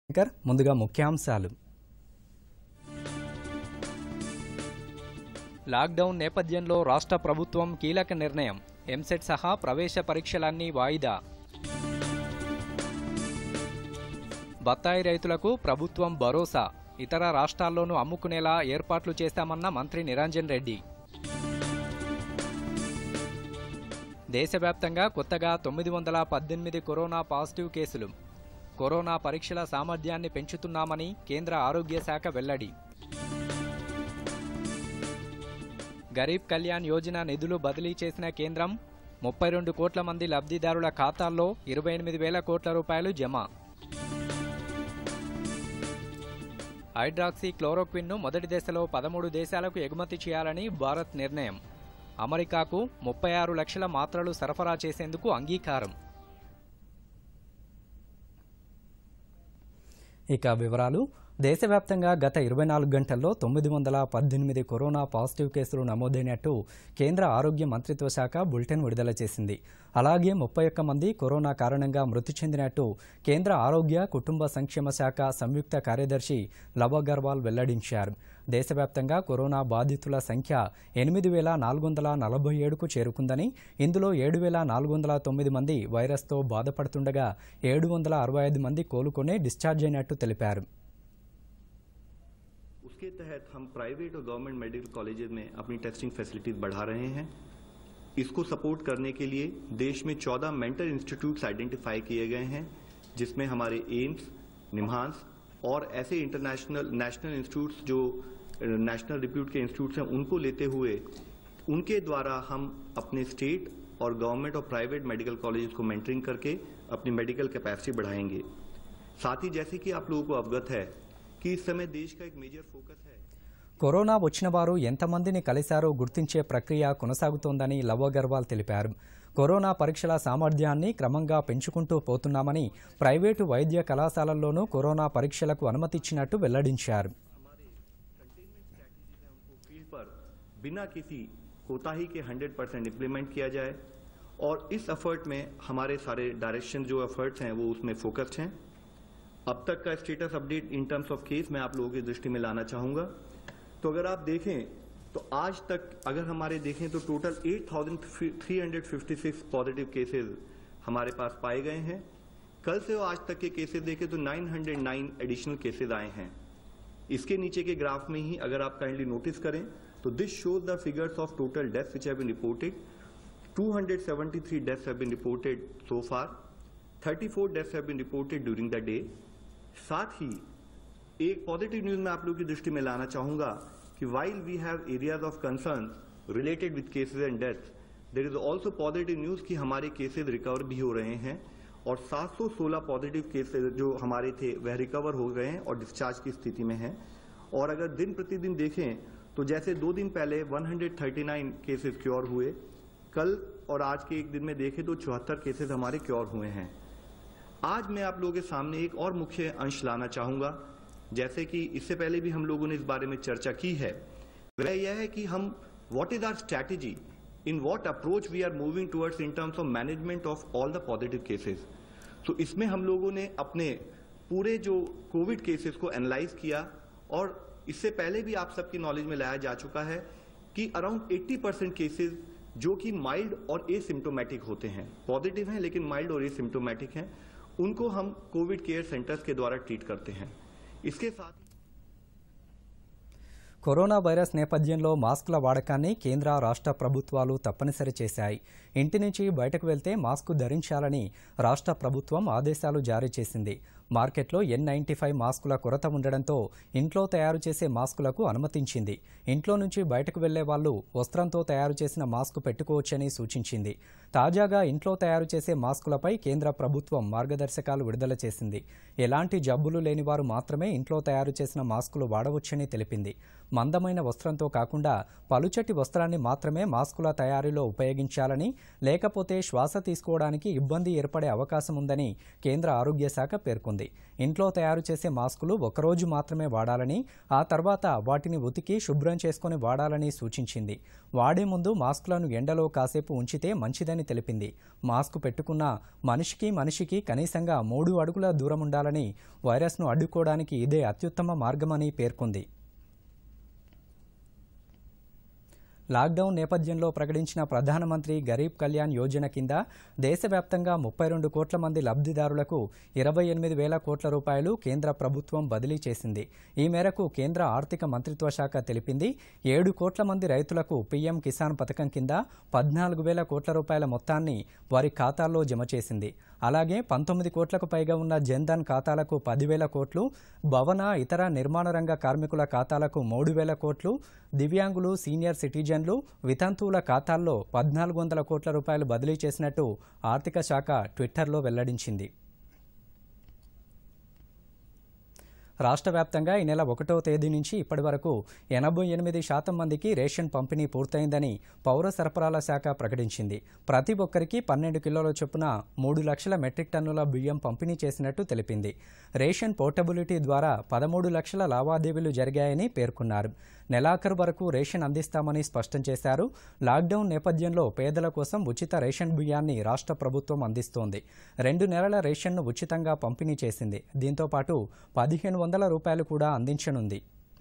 శంకర్ ముందుగా ముఖ్యాంశాలు లాక్డౌన్ నేపథ్యంలో రాష్ట్ర ప్రభుత్వం కీలక నిర్ణయం ఎంసెట్ సహా ప్రవేశ పరీక్షలన్నీ వాయిదా బత్తాయి రైతులకు ప్రభుత్వం భరోసా ఇతర రాష్ట్రాల్లోనూ అమ్ముకునేలా ఏర్పాట్లు చేస్తామన్న మంత్రి నిరంజన్ రెడ్డి దేశవ్యాప్తంగా కొత్తగా తొమ్మిది వందల పద్దెనిమిది కరోనా పాజిటివ్ కేసులు కరోనా పరీక్షల సామర్థ్యాన్ని పెంచుతున్నామని కేంద్ర ఆరోగ్య శాఖ వెల్లడి గరీబ్ కళ్యాణ్ యోజన నిధులు బదిలీ చేసిన కేంద్రం ముప్పై రెండు కోట్ల మంది లబ్ధిదారుల ఖాతాల్లో ఇరవై ఎనిమిది వేల కోట్ల రూపాయలు జమ హైడ్రాక్సీ క్లోరోక్విన్ను మొదటి దశలో పదమూడు దేశాలకు ఎగుమతి చేయాలని భారత్ నిర్ణయం అమెరికాకు ముప్పై ఆరు లక్షల మాత్రలు సరఫరా చేసేందుకు అంగీకారం ఇక వివరాలు దేశవ్యాప్తంగా గత ఇరవై నాలుగు గంటల్లో తొమ్మిది వందల పద్దెనిమిది కరోనా పాజిటివ్ కేసులు నమోదైనట్టు కేంద్ర ఆరోగ్య మంత్రిత్వ శాఖ బులెటిన్ విడుదల చేసింది అలాగే ముప్పై ఒక్క మంది కరోనా కారణంగా మృతి చెందినట్టు కేంద్ర ఆరోగ్య కుటుంబ సంక్షేమ శాఖ సంయుక్త కార్యదర్శి లవ్ అగర్వాల్ వెల్లడించారు దేశవ్యాప్తంగా కరోనా బాధితుల సంఖ్య ఎనిమిది వేల నాలుగు వందల నలభై ఏడుకు చేరుకుందని ఇందులో ఏడు వేల నాలుగు వందల తొమ్మిది మంది వైరస్తో బాధపడుతుండగా ఏడు వందల అరవై ఐదు మంది కోలుకొని డిశ్చార్జ్ అయినట్టు తెలిపారు उसके तहत हम प्राइवेट और गवर्नमेंट मेडिकल कॉलेजेस में अपनी टेस्टिंग फैसिलिटीज बढ़ा रहे हैं इसको सपोर्ट करने के लिए देश में 14 मेंटल इंस्टीट्यूट्स आइडेंटिफाई किए गए हैं जिसमें हमारे एम्स निम्हांस और ऐसे इंटरनेशनल नेशनल इंस्टीट्यूट्स जो नेशनल रिप्यूट के इंस्टीट्यूट्स हैं उनको लेते हुए उनके द्वारा हम अपने स्टेट और गवर्नमेंट और प्राइवेट मेडिकल कॉलेजेस को मेंटरिंग करके अपनी मेडिकल कैपेसिटी बढ़ाएंगे साथ ही जैसे कि आप लोगों को अवगत है कि इस समय देश का एक मेजर फोकस है కరోనా వచ్చిన వారు ఎంతమందిని కలిశారో గుర్తించే ప్రక్రియ కొనసాగుతోందని లవ్ అగర్వాల్ తెలిపారు కరోనా పరీక్షల సామర్థ్యాన్ని క్రమంగా పెంచుకుంటూ పోతున్నామని ప్రైవేటు వైద్య కళాశాలల్లోనూ కరోనా పరీక్షలకు అనుమతిచ్చినట్టు వెల్లడించారు फील्ड पर बिना किसी कोताही के 100 परसेंट इम्प्लीमेंट किया जाए और इस एफर्ट में हमारे सारे डायरेक्शन जो एफर्ट्स हैं वो उसमें फोकस्ड हैं अब तक का status update in terms of case मैं आप लोगों की दृष्टि में लाना चाहूंगा तो अगर आप देखें तो आज तक अगर हमारे देखें तो टोटल 8,356 पॉजिटिव केसेस हमारे पास पाए गए हैं कल से आज तक के केसेस देखें तो 909 एडिशनल केसेस आए हैं इसके नीचे के ग्राफ में ही अगर आप काइंडली नोटिस करें तो this shows the figures of total deaths which have been reported 273 deaths have been reported so far 34 deaths have been reported during the day साथ ही एक पॉजिटिव न्यूज मैं आप लोगों की दृष्टि में लाना चाहूंगा कि while we have areas of concern related with cases and deaths there is also positive news कि हमारे केसेस रिकवर भी हो रहे हैं और 716 पॉजिटिव केसेस जो हमारे थे वह रिकवर हो गए हैं और डिस्चार्ज की स्थिति में हैं और अगर दिन प्रतिदिन देखें तो जैसे दो दिन पहले 139 केसेस क्योर हुए कल और आज के एक दिन में देखें तो चौहत्तर केसेस हमारे क्योर हुए हैं आज मैं आप लोगों के सामने एक और मुख्य अंश लाना चाहूंगा जैसे कि इससे पहले भी हम लोगों ने इस बारे में चर्चा की है वह यह है कि हम what is our strategy in what approach we are moving towards in terms of management of all the positive cases तो इसमें हम लोगों ने अपने पूरे जो कोविड केसेस को एनालाइज किया और इससे पहले भी आप सबकी नॉलेज में लाया जा चुका है कि अराउंड 80 परसेंट केसेज जो कि माइल्ड और एसिम्टोमेटिक होते हैं पॉजिटिव हैं लेकिन माइल्ड और एसिम्टोमेटिक हैं उनको हम कोविड केयर सेंटर्स के द्वारा ट्रीट करते हैं इसके साथ ही కరోనా వైరస్ నేపథ్యంలో మాస్కుల వాడకాన్ని కేంద్ర రాష్ట్ర ప్రభుత్వాలు తప్పనిసరి చేశాయి ఇంటి నుంచి బయటకు వెళ్తే మాస్కు ధరించాలని రాష్ట్ర ప్రభుత్వం ఆదేశాలు జారీ చేసింది మార్కెట్లో ఎన్ నైంటీ ఫైవ్ మాస్కుల కొరత ఉండడంతో ఇంట్లో తయారు చేసే మాస్కులకు అనుమతించింది ఇంట్లో నుంచి బయటకు వెళ్లే వాళ్ళు వస్త్రంతో తయారు చేసిన మాస్క్ పెట్టుకోవచ్చని సూచించింది తాజాగా ఇంట్లో తయారు చేసే మాస్కులపై కేంద్ర ప్రభుత్వం మార్గదర్శకాలు విడుదల చేసింది ఎలాంటి జబ్బులు లేని వారు మాత్రమే ఇంట్లో తయారు చేసిన మాస్కులు వాడవచ్చని తెలిపింది మందమైన వస్త్రంతో కాకుండా పలుచటి వస్త్రాన్ని మాత్రమే మాస్కుల తయారీలో ఉపయోగించాలని లేకపోతే శ్వాస తీసుకోవడానికి ఇబ్బంది ఏర్పడే అవకాశం ఉందని కేంద్ర ఆరోగ్య శాఖ పేర్కొంది పేర్కొంది ఇంట్లో తయారు చేసే మాస్కులు ఒకరోజు మాత్రమే వాడాలని ఆ తర్వాత వాటిని ఉతికి శుభ్రం చేసుకుని వాడాలని సూచించింది వాడే ముందు మాస్కులను ఎండలో కాసేపు ఉంచితే మంచిదని తెలిపింది మాస్క్ పెట్టుకున్న మనిషికి మనిషికి కనీసంగా మూడు అడుగుల దూరం ఉండాలని వైరస్ను అడ్డుకోవడానికి ఇదే అత్యుత్తమ మార్గమని పేర్కొంది లాక్డౌన్ నేపథ్యంలో ప్రకటించిన ప్రధానమంత్రి గరీబ్ కళ్యాణ్ యోజన కింద దేశవ్యాప్తంగా ముప్పై రెండు కోట్ల మంది లబ్ధిదారులకు ఇరవై ఎనిమిది వేల కోట్ల రూపాయలు కేంద్ర ప్రభుత్వం బదిలీ చేసింది ఈ మేరకు కేంద్ర ఆర్థిక మంత్రిత్వ శాఖ తెలిపింది ఏడు కోట్ల మంది రైతులకు పీఎం కిసాన్ పథకం కింద పద్నాలుగు వేల కోట్ల రూపాయల మొత్తాన్ని వారి ఖాతాల్లో జమ చేసింది అలాగే పంతొమ్మిది కోట్లకు పైగా ఉన్న జన్ధన్ ఖాతాలకు పదివేల కోట్లు భవన ఇతర నిర్మాణ రంగ కార్మికుల ఖాతాలకు మూడు వేల కోట్లు దివ్యాంగులు సీనియర్ సిటిజన్లు వితంతువుల ఖాతాల్లో పద్నాలుగు వందల కోట్ల రూపాయలు బదిలీ చేసినట్టు ఆర్థిక శాఖ ట్విట్టర్లో వెల్లడించింది రాష్ట్ర వ్యాప్తంగా ఈ నెల ఒకటో తేదీ నుంచి ఇప్పటి వరకు ఎనభై ఎనిమిది శాతం మందికి రేషన్ పంపిణీ పూర్తయిందని పౌర సరఫరాల శాఖ ప్రకటించింది ప్రతి ఒక్కరికి పన్నెండు కిలోల చొప్పున మూడు లక్షల మెట్రిక్ టన్నుల బియ్యం పంపిణీ చేసినట్టు తెలిపింది రేషన్ పోర్టబిలిటీ ద్వారా పదమూడు లక్షల లావాదేవీలు జరిగాయని పేర్కొన్నారు నెలాఖరు వరకు రేషన్ అందిస్తామని స్పష్టం చేశారు లాక్డౌన్ నేపథ్యంలో పేదల కోసం ఉచిత రేషన్ బియ్యాన్ని రాష్ట్ర ప్రభుత్వం అందిస్తోంది రెండు నెలల రేషన్ను ఉచితంగా పంపిణీ చేసింది దీంతో పాటు పదిహేను వందల రూపాయలు కూడా అందించనుంది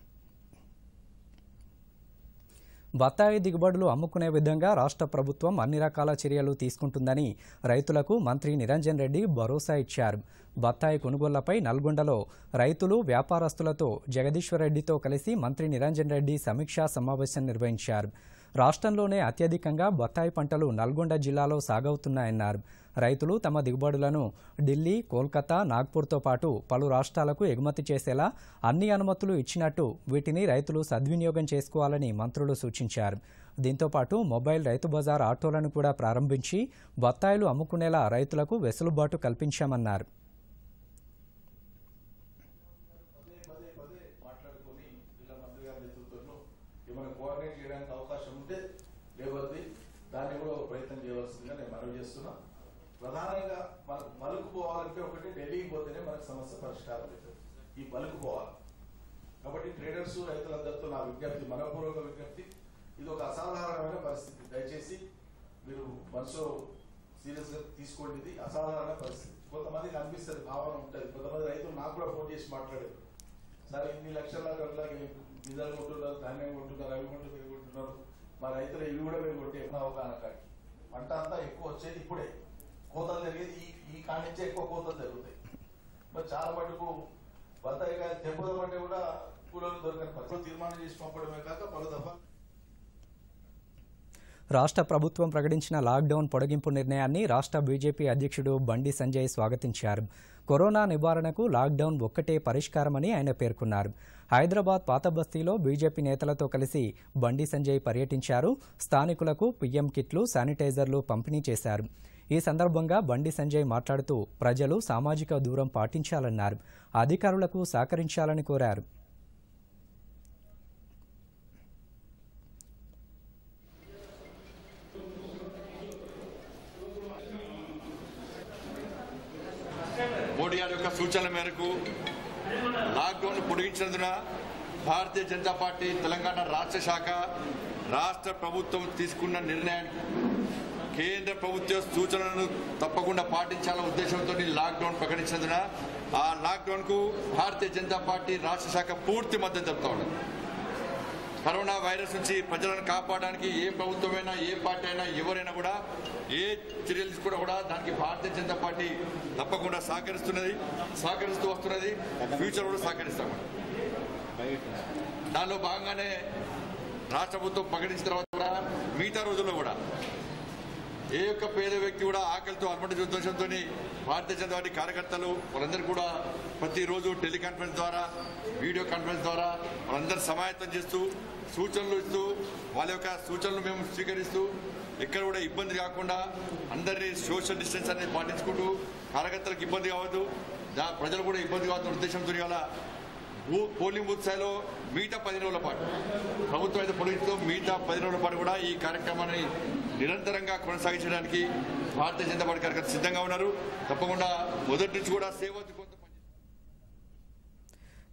బత్తాయి దిగుబడులు అమ్ముకునే విధంగా రాష్ట్ర ప్రభుత్వం అన్ని రకాల చర్యలు తీసుకుంటుందని రైతులకు మంత్రి నిరంజన్ రెడ్డి భరోసా ఇచ్చారు బత్తాయి కొనుగోళ్లపై నల్గొండలో రైతులు వ్యాపారస్తులతో జగదీశ్వర్ రెడ్డితో కలిసి మంత్రి నిరంజన్ రెడ్డి సమీక్షా సమావేశం నిర్వహించారు రాష్ట్రంలోనే అత్యధికంగా బత్తాయి పంటలు నల్గొండ జిల్లాలో సాగవుతున్నాయన్నారు రైతులు తమ దిగుబడులను ఢిల్లీ కోల్కతా నాగ్పూర్తో పాటు పలు రాష్ట్రాలకు ఎగుమతి చేసేలా అన్ని అనుమతులు ఇచ్చినట్టు వీటిని రైతులు సద్వినియోగం చేసుకోవాలని మంత్రులు సూచించారు దీంతో పాటు మొబైల్ రైతు బజార్ ఆటోలను కూడా ప్రారంభించి బత్తాయిలు అమ్ముకునేలా రైతులకు వెసులుబాటు కల్పించామన్నారు పదే పదే పదే మాట్లాడుకొని ఇలా మంత్రి గారి నేతృత్వంలో ఏమైనా కోఆర్డినేట్ చేయడానికి అవకాశం ఉంటే లేవద్ది దాన్ని కూడా ఒక ప్రయత్నం చేయవలసిందిగా నేను మనవి చేస్తున్నా ప్రధానంగా మనకు మలుకు పోవాలంటే ఒకటి ఢిల్లీకి పోతేనే మనకు సమస్య పరిష్కారం అవుతుంది ఈ మలుకు పోవాలి కాబట్టి ట్రేడర్స్ రైతులందరితో నా విజ్ఞప్తి మనపూర్వక విజ్ఞప్తి ఇది ఒక అసాధారణమైన పరిస్థితి దయచేసి మీరు మనసు సీరియస్ గా తీసుకోండి ఇది అసాధారణ పరిస్థితి కొంతమందికి అనిపిస్తుంది భావన ఉంటుంది కొంతమంది రైతులు నాకు కూడా ఫోన్ చేసి మాట్లాడారు సరే ఇన్ని లక్షల గింజలు కొంటున్నారు ధాన్యం కొంటున్నారు అవి కొంటున్నారు ఇవి కొంటున్నారు మా రైతులు ఇవి కూడా మేము కొట్టే అవగాహన కాడికి పంట అంతా ఎక్కువ వచ్చేది ఇప్పుడే కోతలు జరిగేది ఈ ఈ కాడి నుంచే ఎక్కువ కోతలు జరుగుతాయి మరి చాలా మటుకు బత్తాయి కాయ తెంపుదామంటే కూడా కూలీలు దొరకని పరిస్థితి తీర్మానం చేసి పంపడమే కాక పలు దఫా రాష్ట్ర ప్రభుత్వం ప్రకటించిన లాక్డౌన్ పొడిగింపు నిర్ణయాన్ని రాష్ట్ర బీజేపీ అధ్యక్షుడు బండి సంజయ్ స్వాగతించారు కరోనా నివారణకు లాక్డౌన్ ఒక్కటే పరిష్కారమని ఆయన పేర్కొన్నారు హైదరాబాద్ పాత బస్తీలో బీజేపీ నేతలతో కలిసి బండి సంజయ్ పర్యటించారు స్థానికులకు పీఎం కిట్లు శానిటైజర్లు పంపిణీ చేశారు ఈ సందర్భంగా బండి సంజయ్ మాట్లాడుతూ ప్రజలు సామాజిక దూరం పాటించాలన్నారు అధికారులకు సహకరించాలని కోరారు మోడీ గారి యొక్క సూచనల మేరకు లాక్డౌన్ పొడిగించినందున భారతీయ జనతా పార్టీ తెలంగాణ రాష్ట్ర శాఖ రాష్ట్ర ప్రభుత్వం తీసుకున్న నిర్ణయానికి కేంద్ర ప్రభుత్వ సూచనలను తప్పకుండా పాటించాలన్న ఉద్దేశంతో లాక్డౌన్ ప్రకటించినందున ఆ లాక్డౌన్కు భారతీయ జనతా పార్టీ రాష్ట్ర శాఖ పూర్తి మద్దతు తెలుపుతా ఉన్నది కరోనా వైరస్ నుంచి ప్రజలను కాపాడడానికి ఏ ప్రభుత్వమైనా ఏ పార్టీ అయినా ఎవరైనా కూడా ఏ చర్యలు తీసుకున్నా కూడా దానికి భారతీయ జనతా పార్టీ తప్పకుండా సహకరిస్తున్నది సహకరిస్తూ వస్తున్నది ఫ్యూచర్ కూడా సహకరిస్తాం దానిలో భాగంగానే రాష్ట్ర ప్రభుత్వం ప్రకటించిన తర్వాత కూడా మిగతా రోజుల్లో కూడా ఏ ఒక్క పేద వ్యక్తి కూడా ఆకలితో అలమటి ఉద్దేశంతో భారతీయ జనతా పార్టీ కార్యకర్తలు వాళ్ళందరూ కూడా ప్రతిరోజు టెలికాన్ఫరెన్స్ ద్వారా వీడియో కాన్ఫరెన్స్ ద్వారా వాళ్ళందరూ సమాయత్తం చేస్తూ సూచనలు ఇస్తూ వాళ్ళ యొక్క సూచనలు మేము స్వీకరిస్తూ ఎక్కడ కూడా ఇబ్బంది కాకుండా అందరినీ సోషల్ డిస్టెన్స్ అనేది పాటించుకుంటూ కార్యకర్తలకు ఇబ్బంది కావద్దు దా- ప్రజలు కూడా ఇబ్బంది కావద్దు ఉద్దేశంతో ఇవాళ బూ- పోలింగ్ బూత్ స్థాయిలో మిగతా పది రోజుల పాటు ప్రభుత్వం అయితే పొడిగిస్తూ మిగతా పది రోజుల పాటు కూడా ఈ కార్యక్రమాన్ని నిరంతరంగా కొనసాగించడానికి భారతీయ జనతా పార్టీ కార్యకర్తలు సిద్ధంగా ఉన్నారు తప్పకుండా మొదటి నుంచి కూడా సేవ కొంత పని-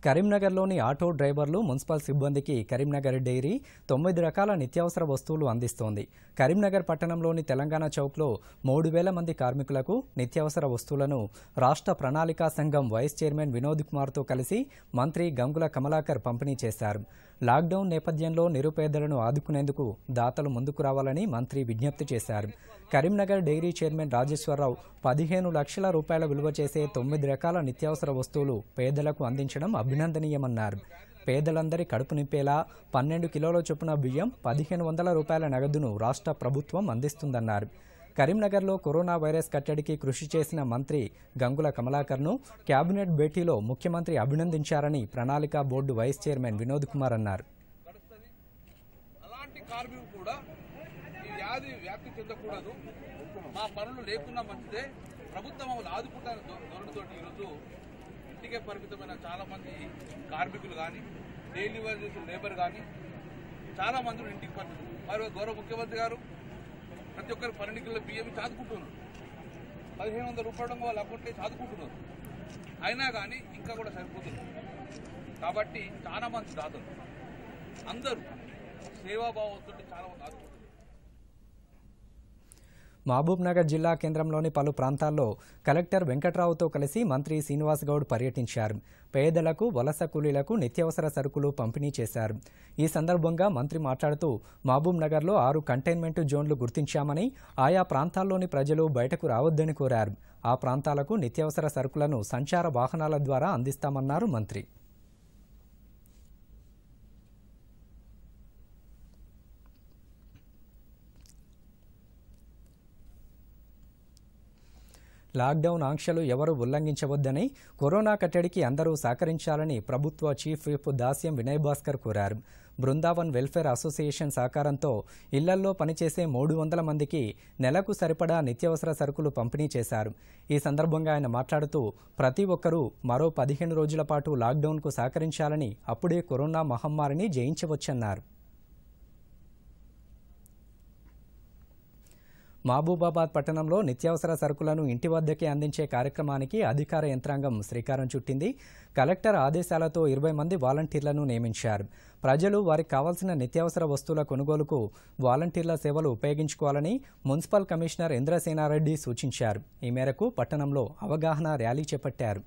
కరీంనగర్లోని ఆటో డ్రైవర్లు మున్సిపల్ సిబ్బందికి కరీంనగర్ డైరీ తొమ్మిది రకాల నిత్యావసర వస్తువులు అందిస్తోంది కరీంనగర్ పట్టణంలోని తెలంగాణ చౌక్లో మూడు వేల మంది కార్మికులకు నిత్యావసర వస్తువులను రాష్ట్ర ప్రణాళికా సంఘం వైస్ చైర్మన్ వినోద్ కుమార్తో కలిసి మంత్రి గంగుల కమలాకర్ పంపిణీ చేశారు లాక్డౌన్ నేపథ్యంలో నిరుపేదలను ఆదుకునేందుకు దాతలు ముందుకు రావాలని మంత్రి విజ్ఞప్తి చేశారు కరీంనగర్ డైరీ చైర్మన్ రాజేశ్వరరావు పదిహేను లక్షల రూపాయల విలువ చేసే తొమ్మిది రకాల నిత్యావసర వస్తువులు పేదలకు అందించడం అభినందనీయమన్నారు పేదలందరి కడుపు నింపేలా పన్నెండు కిలోల చొప్పున బియ్యం పదిహేను వందల రూపాయల నగదును రాష్ట్ర ప్రభుత్వం అందిస్తుందన్నారు కరీంనగర్లో కరోనా వైరస్ కట్టడికి కృషి చేసిన మంత్రి గంగుల కమలాకర్ను కేబినెట్ భేటీలో ముఖ్యమంత్రి అభినందించారని ప్రణాళిక board vice chairman Vinod Kumar అన్నారు గడుస్తుంది అలాంటి కార్మికులు కూడా ఈ వ్యాధి వ్యాప్తి చెందకూడదు మా పనులు లేకున్నా మంచిదే ప్రభుత్వం మమ్మల్ని ఆదుకుంటారని ధో- ధోరణితోటి ఈరోజు ఇంటికే పరిమితమైన చాలా మంది కార్మికులు కానీ డైలీ వర్క్ చేసే లేబర్ కానీ చాలా మంది కూడా ఇంటికి పరిమితం మరి గౌరవ ముఖ్యమంత్రి గారు ప్రతి ఒక్కరు పన్నెండు కిలో బియ్యం చదువుకుంటున్నారు పదిహేను వందల రూపాయలు వాళ్ళ అకౌంట్లో చదువుకుంటున్నారు అయినా కానీ ఇంకా కూడా సరిపోతుంది కాబట్టి చాలా మంది దాతలు అందరూ సేవాభావంతో చాలా మంది ఆదుకుంటున్నారు మహబూబ్ నగర్ జిల్లా కేంద్రంలోని పలు ప్రాంతాల్లో కలెక్టర్ వెంకట్రావుతో కలిసి మంత్రి శ్రీనివాస్ గౌడ్ పర్యటించారు పేదలకు వలస కూలీలకు నిత్యావసర సరుకులు పంపిణీ చేశారు ఈ సందర్భంగా మంత్రి మాట్లాడుతూ మహబూబ్ నగర్లో ఆరు కంటైన్మెంట్ జోన్లు గుర్తించామని ఆయా ప్రాంతాల్లోని ప్రజలు బయటకు రావద్దని కోరారు ఆ ప్రాంతాలకు నిత్యావసర సరుకులను సంచార వాహనాల ద్వారా అందిస్తామన్నారు మంత్రి లాక్డౌన్ ఆంక్షలు ఎవరూ ఉల్లంఘించవద్దని కరోనా కట్టడికి అందరూ సహకరించాలని ప్రభుత్వ చీఫ్ విప్ దాస్యం వినయ్ భాస్కర్ కోరారు బృందావన్ వెల్ఫేర్ అసోసియేషన్ సహకారంతో ఇళ్లల్లో పనిచేసే మూడు వందల మందికి నెలకు సరిపడా నిత్యావసర సరుకులు పంపిణీ చేశారు ఈ సందర్భంగా ఆయన మాట్లాడుతూ ప్రతి ఒక్కరూ మరో పదిహేను రోజుల పాటు లాక్డౌన్కు సహకరించాలని అప్పుడే కరోనా మహమ్మారిని జయించవచ్చన్నారు మహబూబాబాద్ పట్టణంలో నిత్యావసర సరుకులను ఇంటి వద్దకే అందించే కార్యక్రమానికి అధికార యంత్రాంగం శ్రీకారం చుట్టింది కలెక్టర్ ఆదేశాలతో ఇరవై మంది వాలంటీర్లను నియమించారు ప్రజలు వారికి కావాల్సిన నిత్యావసర వస్తువుల కొనుగోలుకు వాలంటీర్ల సేవలు ఉపయోగించుకోవాలని మున్సిపల్ కమిషనర్ ఇంద్రసేనారెడ్డి సూచించారు ఈ మేరకు పట్టణంలో అవగాహన ర్యాలీ చేపట్టారు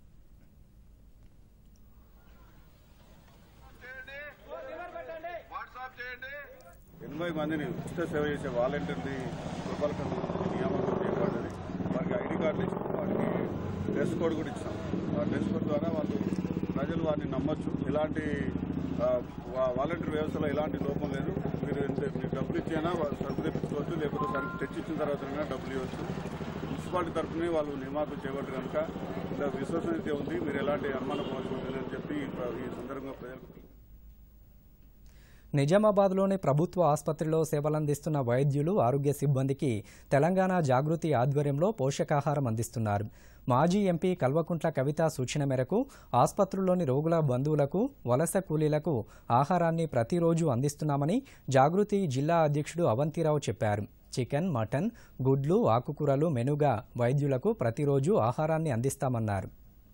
ఎనభై మందిని ఉచిత సేవ చేసే వాలంటీర్ని రూపాయల నియామకం చేయబడ్డది వారికి ఐడి కార్డులు ఇచ్చాం వారికి డ్రెస్ కోడ్ కూడా ఇచ్చాం ఆ డ్రెస్ కోడ్ ద్వారా వాళ్ళు ప్రజలు వారిని నమ్మొచ్చు ఎలాంటి ఆ, వా- వాలంటీర్ వ్యవస్థలో ఎలాంటి లోపం లేదు మీరు ఎంత- మీరు డబ్బులు ఇచ్చినా వాళ్ళు సరుకు తెప్పించుకోవచ్చు లేకపోతే సరుకు తెచ్చిచ్చిన తర్వాత డబ్బులు ఇవ్వచ్చు మున్సిపాలిటీ తరఫునే వాళ్ళు నియామకం చేయబడ్డారు కనుక ఇలా విశ్వసనీయత ఉంది మీరు ఎలాంటి అనుమానం అవసరం లేదని చెప్పి ఈ ప్ర- ఈ సందర్భంగా ప్రజలకు నిజామాబాద్లోని ప్రభుత్వ ఆసుపత్రిలో సేవలందిస్తున్న వైద్యులు ఆరోగ్య సిబ్బందికి తెలంగాణ జాగృతి ఆధ్వర్యంలో పోషకాహారం అందిస్తున్నారు మాజీ ఎంపీ కల్వకుంట్ల కవిత సూచన మేరకు ఆసుపత్రుల్లోని రోగుల బంధువులకు వలస కూలీలకు ఆహారాన్ని ప్రతిరోజు అందిస్తున్నామని జాగృతి జిల్లా అధ్యక్షుడు అవంతిరావు చెప్పారు చికెన్ మటన్ గుడ్లు ఆకుకూరలు మెనుగా వైద్యులకు ప్రతిరోజు ఆహారాన్ని అందిస్తామన్నారు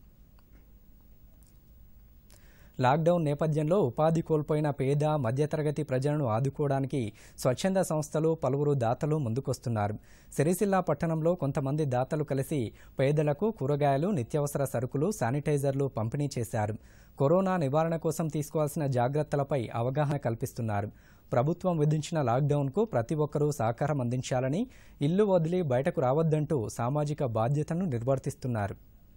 లాక్డౌన్ నేపథ్యంలో ఉపాధి కోల్పోయిన పేద మధ్యతరగతి ప్రజలను ఆదుకోవడానికి స్వచ్ఛంద సంస్థలు పలువురు దాతలు ముందుకొస్తున్నారు సిరిసిల్ల పట్టణంలో కొంతమంది దాతలు కలిసి పేదలకు కూరగాయలు నిత్యావసర సరుకులు శానిటైజర్లు పంపిణీ చేశారు కరోనా నివారణ కోసం తీసుకోవాల్సిన జాగ్రత్తలపై అవగాహన కల్పిస్తున్నారు ప్రభుత్వం విధించిన లాక్డౌన్కు ప్రతి ఒక్కరూ సహకారం అందించాలని ఇల్లు వదిలి బయటకు రావద్దంటూ సామాజిక బాధ్యతను నిర్వర్తిస్తున్నారు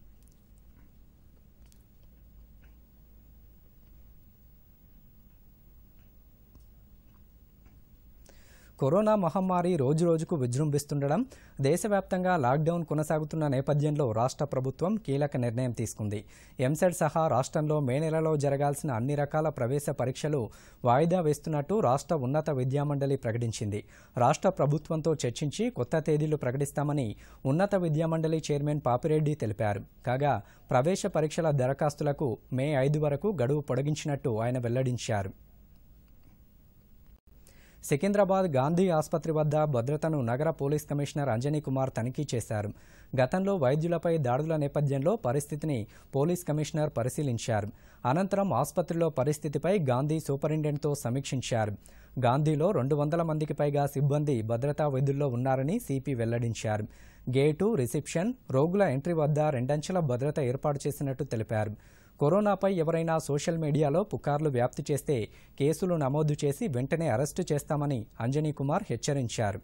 కరోనా మహమ్మారి రోజురోజుకు విజృంభిస్తుండడం దేశవ్యాప్తంగా లాక్డౌన్ కొనసాగుతున్న నేపథ్యంలో రాష్ట్ర ప్రభుత్వం కీలక నిర్ణయం తీసుకుంది ఎంసెట్ సహా రాష్ట్రంలో మే నెలలో జరగాల్సిన అన్ని రకాల ప్రవేశ పరీక్షలు వాయిదా వేస్తున్నట్టు రాష్ట్ర ఉన్నత విద్యామండలి ప్రకటించింది రాష్ట్ర ప్రభుత్వంతో చర్చించి కొత్త తేదీలు ప్రకటిస్తామని ఉన్నత విద్యామండలి చైర్మన్ పాపిరెడ్డి తెలిపారు కాగా ప్రవేశ పరీక్షల దరఖాస్తులకు మే ఐదు వరకు గడువు పొడిగించినట్టు ఆయన వెల్లడించారు సికింద్రాబాద్ గాంధీ ఆసుపత్రి వద్ద భద్రతను నగర పోలీస్ కమిషనర్ అంజనీ కుమార్ తనిఖీ చేశారు గతంలో వైద్యులపై దాడుల నేపథ్యంలో పరిస్థితిని పోలీస్ కమిషనర్ పరిశీలించారు అనంతరం ఆసుపత్రిలో పరిస్థితిపై గాంధీ సూపరింటెండెంట్తో సమీక్షించారు గాంధీలో రెండు వందల మందికి పైగా సిబ్బంది భద్రతా విధుల్లో ఉన్నారని సిపి వెల్లడించారు గేటు రిసెప్షన్ రోగుల ఎంట్రీ వద్ద రెండంచెల భద్రత ఏర్పాటు చేసినట్టు తెలిపారు కరోనాపై ఎవరైనా సోషల్ మీడియాలో పుకార్లు వ్యాప్తి చేస్తే కేసులు నమోదు చేసి వెంటనే అరెస్టు చేస్తామని అంజనీ కుమార్ హెచ్చరించారు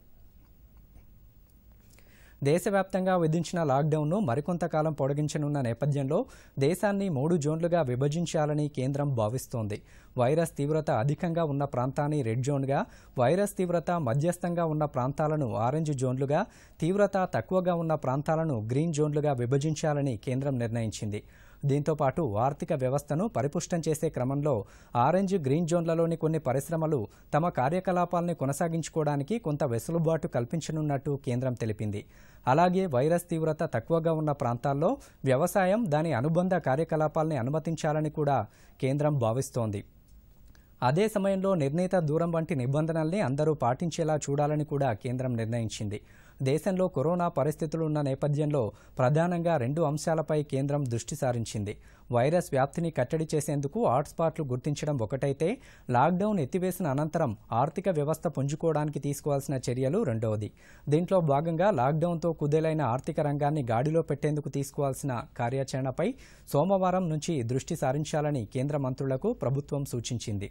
దేశవ్యాప్తంగా విధించిన లాక్డౌన్ను మరికొంతకాలం పొడిగించనున్న నేపథ్యంలో దేశాన్ని మూడు జోన్లుగా విభజించాలని కేంద్రం భావిస్తోంది వైరస్ తీవ్రత అధికంగా ఉన్న ప్రాంతాన్ని రెడ్ జోన్గా వైరస్ తీవ్రత మధ్యస్థంగా ఉన్న ప్రాంతాలను ఆరెంజ్ జోన్లుగా తీవ్రత తక్కువగా ఉన్న ప్రాంతాలను గ్రీన్ జోన్లుగా విభజించాలని కేంద్రం నిర్ణయించింది దీంతో పాటు ఆర్థిక వ్యవస్థను పరిపుష్టం చేసే క్రమంలో ఆరెంజ్ గ్రీన్ జోన్లలోని కొన్ని పరిశ్రమలు తమ కార్యకలాపాలను కొనసాగించుకోవడానికి కొంత వెసులుబాటు కల్పించనున్నట్టు కేంద్రం తెలిపింది అలాగే వైరస్ తీవ్రత తక్కువగా ఉన్న ప్రాంతాల్లో వ్యవసాయం దాని అనుబంధ కార్యకలాపాల్ని అనుమతించాలని కూడా కేంద్రం భావిస్తోంది అదే సమయంలో నిర్ణీత దూరం వంటి నిబంధనల్ని అందరూ పాటించేలా చూడాలని కూడా కేంద్రం నిర్ణయించింది దేశంలో కరోనా పరిస్థితులు ఉన్న నేపథ్యంలో ప్రధానంగా రెండు అంశాలపై కేంద్రం దృష్టి సారించింది వైరస్ వ్యాప్తిని కట్టడి చేసేందుకు హాట్స్పాట్లు గుర్తించడం ఒకటైతే లాక్డౌన్ ఎత్తివేసిన అనంతరం ఆర్థిక వ్యవస్థ పుంజుకోవడానికి తీసుకోవాల్సిన చర్యలు రెండవది దీంట్లో భాగంగా లాక్డౌన్తో కుదేలైన ఆర్థిక రంగాన్ని గాడిలో పెట్టేందుకు తీసుకోవాల్సిన కార్యాచరణపై సోమవారం నుంచి దృష్టి సారించాలని కేంద్ర మంత్రులకు ప్రభుత్వం సూచించింది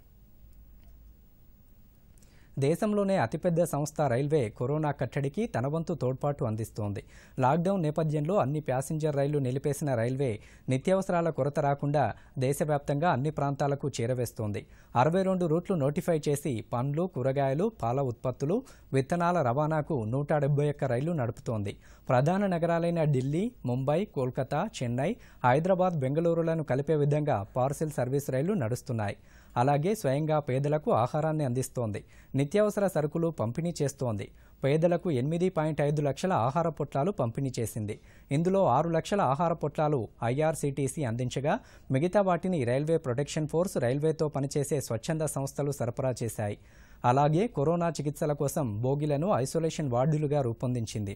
దేశంలోనే అతిపెద్ద సంస్థ రైల్వే కరోనా కట్టడికి తన వంతు తోడ్పాటు అందిస్తోంది లాక్డౌన్ నేపథ్యంలో అన్ని ప్యాసింజర్ రైళ్లు నిలిపేసిన రైల్వే నిత్యావసరాల కొరత రాకుండా దేశవ్యాప్తంగా అన్ని ప్రాంతాలకు చేరవేస్తోంది అరవై రెండు రూట్లు నోటిఫై చేసి పండ్లు కూరగాయలు పాల ఉత్పత్తులు విత్తనాల రవాణాకు నూట డెబ్బై ఒక్క రైళ్లు నడుపుతోంది ప్రధాన నగరాలైన ఢిల్లీ ముంబై కోల్కతా చెన్నై హైదరాబాద్ బెంగళూరులను కలిపే విధంగా పార్సిల్ సర్వీస్ రైళ్లు నడుస్తున్నాయి అలాగే స్వయంగా పేదలకు ఆహారాన్ని అందిస్తోంది నిత్యావసర సరుకులు పంపిణీ చేస్తోంది పేదలకు ఎనిమిది పాయింట్ ఐదు లక్షల ఆహార పొట్లాలు పంపిణీ చేసింది ఇందులో ఆరు లక్షల ఆహార పొట్లాలు ఐఆర్సీటీసీ అందించగా మిగతా వాటిని రైల్వే ప్రొటెక్షన్ ఫోర్స్ రైల్వేతో పనిచేసే స్వచ్ఛంద సంస్థలు సరఫరా చేశాయి అలాగే కరోనా చికిత్సల కోసం బోగిలను ఐసోలేషన్ వార్డులుగా రూపొందించింది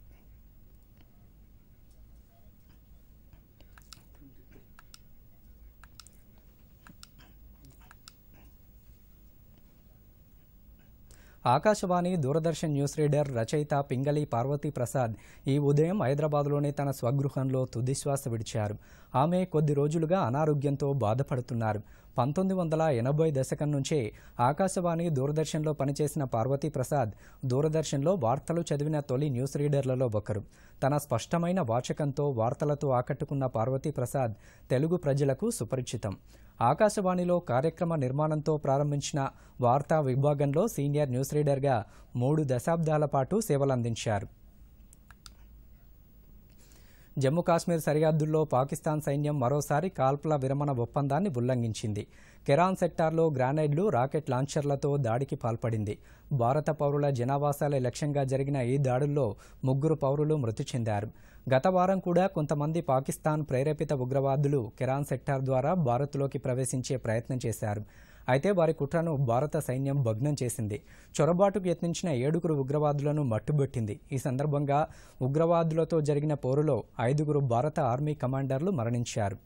ఆకాశవాణి దూరదర్శన్ న్యూస్ రీడర్ రచయిత పింగళి పార్వతీ ప్రసాద్ ఈ ఉదయం హైదరాబాద్లోని తన స్వగృహంలో తుదిశ్వాస విడిచారు ఆమె కొద్ది రోజులుగా అనారోగ్యంతో బాధపడుతున్నారు పంతొమ్మిది వందల ఎనభై దశకం నుంచే ఆకాశవాణి దూరదర్శన్లో పనిచేసిన పార్వతీ ప్రసాద్ దూరదర్శన్లో వార్తలు చదివిన తొలి న్యూస్ రీడర్లలో ఒకరు తన స్పష్టమైన వాచకంతో వార్తలతో ఆకట్టుకున్న పార్వతీ ప్రసాద్ తెలుగు ప్రజలకు సుపరిచితం ఆకాశవాణిలో కార్యక్రమ నిర్మాణంతో ప్రారంభించిన వార్తా విభాగంలో సీనియర్ న్యూస్ రీడర్గా మూడు దశాబ్దాల పాటు సేవలందించారు జమ్మూ కాశ్మీర్ సరిహద్దుల్లో పాకిస్తాన్ సైన్యం మరోసారి కాల్పుల విరమణ ఒప్పందాన్ని ఉల్లంఘించింది కెరాన్ సెక్టార్లో గ్రానైడ్లు రాకెట్ లాంచర్లతో దాడికి పాల్పడింది భారత పౌరుల జనావాసాలే లక్ష్యంగా జరిగిన ఈ దాడుల్లో ముగ్గురు పౌరులు మృతి చెందారు గత వారం కూడా కొంతమంది పాకిస్తాన్ ప్రేరేపిత ఉగ్రవాదులు కెరాన్ సెక్టార్ ద్వారా భారత్లోకి ప్రవేశించే ప్రయత్నం చేశారు అయితే వారి కుట్రను భారత సైన్యం భగ్నం చేసింది చొరబాటుకు యత్నించిన ఏడుగురు ఉగ్రవాదులను మట్టుబెట్టింది ఈ సందర్భంగా ఉగ్రవాదులతో జరిగిన పోరులో ఐదుగురు భారత ఆర్మీ కమాండర్లు మరణించారు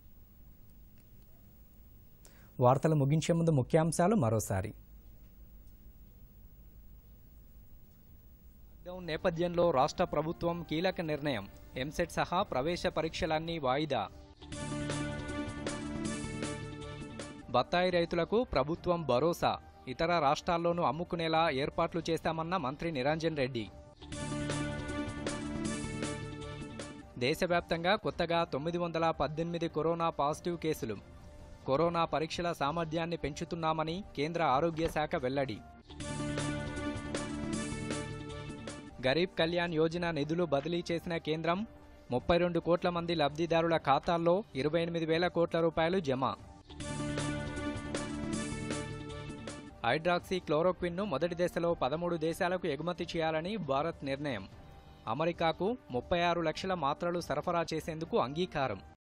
వార్తలు ముగించే ముందు ముఖ్యాంశాలు మరోసారి లాక్డౌన్ నేపథ్యంలో రాష్ట్ర ప్రభుత్వం కీలక నిర్ణయం ఎంసెట్ సహా ప్రవేశ పరీక్షలన్నీ వాయిదా బత్తాయి రైతులకు ప్రభుత్వం భరోసా ఇతర రాష్ట్రాల్లోనూ అమ్ముకునేలా ఏర్పాట్లు చేశామన్న మంత్రి నిరంజన్ రెడ్డి దేశవ్యాప్తంగా కొత్తగా తొమ్మిది వందల పద్దెనిమిది కరోనా పాజిటివ్ కేసులు కరోనా పరీక్షల సామర్థ్యాన్ని పెంచుతున్నామని కేంద్ర ఆరోగ్య శాఖ వెల్లడి గరీబ్ కళ్యాణ్ యోజన నిధులు బదిలీ చేసిన కేంద్రం ముప్పై రెండు కోట్ల మంది లబ్ధిదారుల ఖాతాల్లో ఇరవై ఎనిమిది వేల కోట్ల రూపాయలు జమ హైడ్రాక్సీ క్లోరోక్విన్ను మొదటి దశలో పదమూడు దేశాలకు ఎగుమతి చేయాలని భారత్ నిర్ణయం అమెరికాకు ముప్పై ఆరు లక్షల మాత్రలు సరఫరా చేసేందుకు అంగీకారం